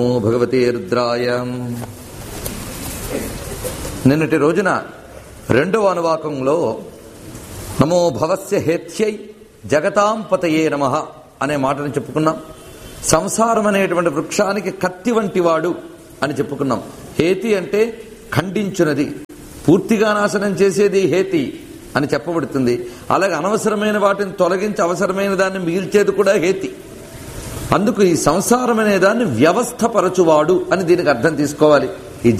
నమో భగవతే రుద్రాయ నిన్నటి రోజున రెండవ అనువాకంలో నమో భవస్య హేత్యై జగతాం పతయే నమ అనే మాటను చెప్పుకున్నాం సంసారం అనేటువంటి వృక్షానికి కత్తి వంటి వాడు అని చెప్పుకున్నాం హేతి అంటే ఖండించునది పూర్తిగా నాశనం చేసేది హేతి అని చెప్పబడుతుంది అలాగే అనవసరమైన వాటిని తొలగించి అవసరమైన దాన్ని మిగిల్చేది కూడా హేతి అందుకు ఈ సంసారం అనే దాన్ని వ్యవస్థపరచువాడు అని దీనికి అర్థం తీసుకోవాలి